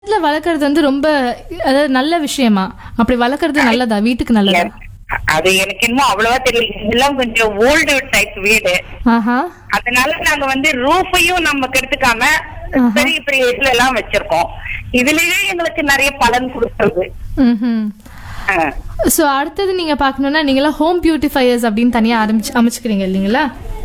வீட்ல வளர்க்கறது வந்து ரொம்ப அதாவது நல்ல விஷயமா அப்படி வளர்க்கறது நல்லதா வீட்டுக்கு நல்லதா அது எனக்கு இன்னும் அவ்வளவா தெரியல இதெல்லாம் கொஞ்சம் ஓல்டு டைப் வீடு ஆஹா அதனால நாங்க வந்து ரூஃபையும் நம்ம கெடுத்துக்காம பெரிய பெரிய இதுல எல்லாம் வச்சிருக்கோம் இதுலயே எங்களுக்கு நிறைய பலன் கொடுக்குறது ம் ஸோ அடுத்தது நீங்க பார்க்கணும்னா நீங்களாம் ஹோம் பியூட்டிஃபையர்ஸ் அப்படின்னு தனியா ஆரம்பிச்சு அமைச்சுக்கிறீங்க இல்லைங்களா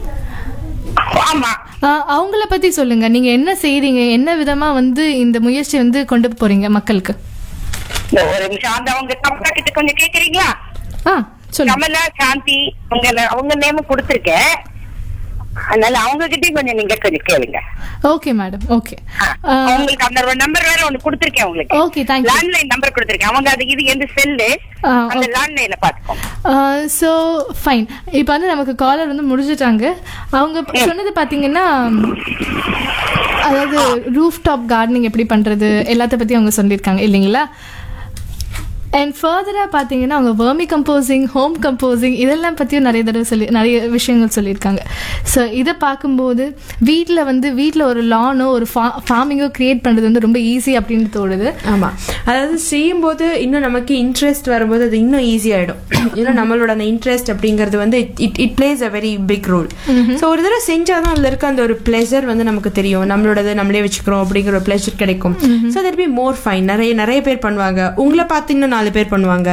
ஆமா ஆ, அவங்கள பத்தி சொல்லுங்க நீங்க என்ன செய்றீங்க என்ன விதமா வந்து இந்த முயற்சி வந்து கொண்டு போறீங்க மக்களுக்கு இந்த ஒரு நிமிஷம் அந்த அவங்க கமலா கிட்ட கொஞ்சம் கேக்குறீங்களா ஆ சொல்லுங்க கமலா சாந்தி அவங்க அவங்க நேம் கொடுத்துருக்கேன் அதனால அவங்க கிட்டயும் கொஞ்சம் நீங்க கொஞ்சம் கேளுங்க ஓகே மேடம் ஓகே ஆ, உங்களுக்கு அந்த நம்பர் வேற ஒண்ணு கொடுத்துருக்கேன் உங்களுக்கு ஓகே தேங்க்யூ லேண்ட்லைன் நம்பர் கொடுத்துருக்கேன் அவங்க அது இது எந்த செல்லு ஆ, அந்த லேண்ட்லைன்ல பாத்துக்கோங்க ஸோ ஃபைன் இப்போ வந்து நமக்கு காலர் வந்து முடிஞ்சிட்டாங்க அவங்க சொன்னது பார்த்தீங்கன்னா அதாவது ரூஃப் டாப் கார்டனிங் எப்படி பண்ணுறது எல்லாத்த பற்றி அவங்க சொல்லியிருக்காங்க இல்லைங்களா அண்ட் ஃபர்தராக பார்த்தீங்கன்னா அவங்க வேர்மி கம்போசிங் ஹோம் கம்போசிங் இதெல்லாம் பற்றியும் நிறைய தடவை சொல்லி நிறைய விஷயங்கள் சொல்லியிருக்காங்க ஸோ இதை பார்க்கும்போது வீட்டில் வந்து வீட்டில் ஒரு லானோ ஒரு ஃபா ஃபார்மிங்கோ க்ரியேட் பண்ணுறது வந்து ரொம்ப ஈஸி அப்படின்னு தோணுது ஆமா அதாவது செய்யும்போது இன்னும் நமக்கு இன்ட்ரெஸ்ட் வரும்போது அது இன்னும் ஈஸி ஆயிடும் ஏன்னா நம்மளோட அந்த இன்ட்ரெஸ்ட் அப்படிங்கிறது வந்து it it plays a very big role so ஒரு தடவை செஞ்சாதான் அதுல இருக்க அந்த ஒரு பிளெஷர் வந்து நமக்கு தெரியும் நம்மளோடது நம்மளே வச்சுக்கிறோம் அப்படிங்கிற ஒரு பிளெஷர் கிடைக்கும் so that be more fine நிறைய நிறைய பேர் பண்ணுவாங்க உங்களை பார்த்து இன்னும் நாலு பேர் பண்ணுவாங்க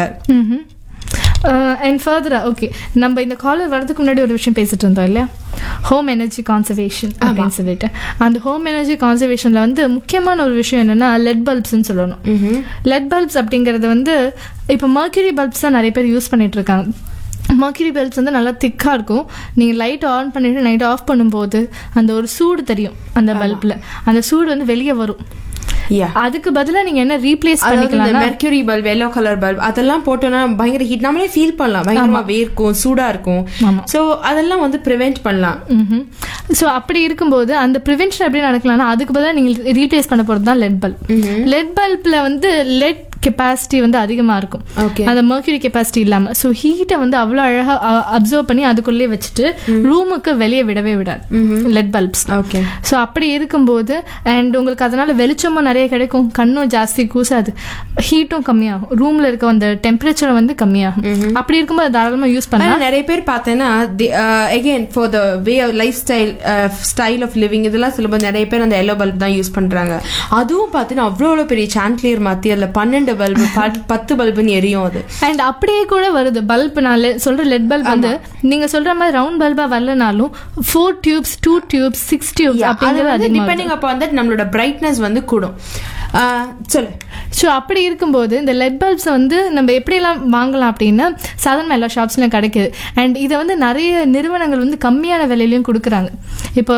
அண்ட் ஃபர்தரா ஓகே நம்ம இந்த காலர் வரதுக்கு முன்னாடி ஒரு விஷயம் பேசிட்டு இருந்தோம் இல்லையா ஹோம் எனர்ஜி கான்சர்வேஷன் அப்படின்னு சொல்லிட்டு அந்த ஹோம் எனர்ஜி கான்சர்வேஷன்ல வந்து முக்கியமான ஒரு விஷயம் என்னன்னா லெட் பல்ப்ஸ்னு சொல்லணும் லெட் பல்ப்ஸ் அப்படிங்கிறது வந்து இப்போ மர்க்யூரி பல்ப்ஸ் தான் நிறைய பேர் யூஸ் பண்ணிட்டு இருக்காங்க மர்க்யூரி பல்ப்ஸ் வந்து நல்லா திக்காக இருக்கும் நீங்கள் லைட் ஆன் பண்ணிட்டு நைட் ஆஃப் பண்ணும்போது அந்த ஒரு சூடு தெரியும் அந்த பல்பில் அந்த சூடு வந்து வெளியே வரும் யா அதுக்கு பதிலாக நீங்கள் என்ன ரீப்ளேஸ் அதாவது இந்த பண்ணிக்கலாம் mercury bulb yellow colour bulb அதெல்லாம் போட்டோம்னா பயங்கர ஹீட் நம்மளே ஃபீல் பண்ணலாம் பயங்கரமா வேர்க்கும் சூடா இருக்கும் ஆமா. சோ அதெல்லாம் வந்து ப்ரிவென்ட் பண்ணலாம் ஸோ அப்படி இருக்கும்போது அந்த ப்ரிவென்ஷன் எப்படி நடக்கலாம்னா அதுக்கு பதிலாக நீங்கள் ரீப்ளேஸ் பண்ண போகிறது தான் லெட் பல்ப் லெட் பல்பில் வந்து லெட் கெப்பாசிட்டி வந்து அதிகமாக இருக்கும் Okay. அந்த மர்க்யூரி கெப்பாசிட்டி இல்லாமல் ஸோ ஹீட்டை வந்து அவ்வளோ அழகாக அப்சர்வ் பண்ணி அதுக்குள்ளேயே வச்சுட்டு ரூமுக்கு வெளியே விடவே விடாது லெட் பல்ப்ஸ் ஓகே ஸோ அப்படி இருக்கும்போது அண்ட் உங்களுக்கு அதனால வெளிச்சமும் நிறைய கிடைக்கும் கண்ணும் ஜாஸ்தி கூசாது ஹீட்டும் கம்மியாகும் ரூம்ல இருக்க அந்த டெம்பரேச்சர் வந்து கம்மியாகும் அப்படி இருக்கும்போது தாராளமாக யூஸ் பண்ணலாம் ஆனா நிறைய பேர் பார்த்தேன்னா again for the way lifestyle style of living இதெல்லாம் சொல்லும்போது நிறைய பேர் அந்த எல்லோ பல்ப் தான் யூஸ் பண்றாங்க அதுவும் பார்த்தீங்கன்னா அவ்வளோ அவ்வளோ பெரிய சான்க்லியர் மாத்தி அதுல பன்னெண்டு பல்பு பத்து பல்புன்னு எரியும் அது அண்ட் அப்படியே கூட வருது பல்ப் நான் le- சொல்ற லெட் பல்ப் வந்து நீங்க சொல்ற மாதிரி ரவுண்ட் பல்பா வரலனாலும் four tubes two tubes six tubes அது அப்படிங்கிறது வந்து அதிகமாக டிபெண்டிங் அப்போ வந்து நம்மளோட பிரைட்னஸ் வந்து கூடும் ஆஹ் சொல்லு ஸோ அப்படி இருக்கும்போது இந்த லெட் பல்ப்ஸை வந்து நம்ம எப்படியெல்லாம் வாங்கலாம் அப்படின்னா சாதாரண எல்லா ஷாப்ஸ்லையும் கிடைக்குது அண்ட் இதை வந்து நிறைய நிறுவனங்கள் வந்து கம்மியான விலையிலையும் கொடுக்குறாங்க இப்போ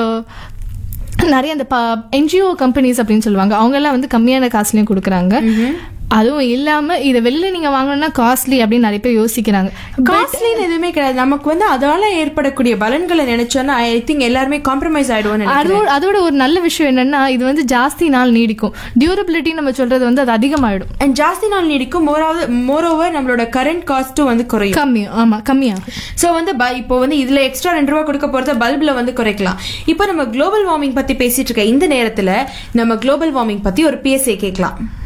நிறைய அந்த என்ஜிஓ கம்பெனிஸ் அப்படின்னு சொல்லுவாங்க அவங்க எல்லாம் வந்து கம்மியான காசுலையும் கொடுக்குறாங்க அதுவும் இல்லாம இதை வெளியில நீங்க வாங்கணும்னா காஸ்ட்லி அப்படின்னு நிறைய பேர் யோசிக்கிறாங்க காஸ்ட்லின்னு எதுவுமே கிடையாது நமக்கு வந்து அதனால ஏற்படக்கூடிய பலன்களை நினைச்சோன்னா ஐ திங்க் எல்லாருமே காம்ப்ரமைஸ் ஆயிடுவோம்னு நினைக்கிறேன் அதோட அதோட ஒரு நல்ல விஷயம் என்னன்னா இது வந்து ஜாஸ்தி நாள் நீடிக்கும் டியூரபிலிட்டி நம்ம சொல்றது வந்து அது அதிகமாயிடும் அண்ட் ஜாஸ்தி நாள் நீடிக்கும் மோராவது மோரோவர் நம்மளோட கரண்ட் காஸ்ட்டும் வந்து குறையும் கம்மியும் ஆமா கம்மியாகும் ஸோ வந்து ப- இப்போ வந்து இதுல எக்ஸ்ட்ரா ரெண்டு ரூபா கொடுக்க போறத பல்ப்ல வந்து குறைக்கலாம் இப்போ நம்ம குளோபல் வார்மிங் பத்தி பேசிட்டு இருக்க இந்த நேரத்துல நம்ம குளோபல் வார்மிங் பத்தி ஒரு பிஎஸ்ஏ கேட்கலாம்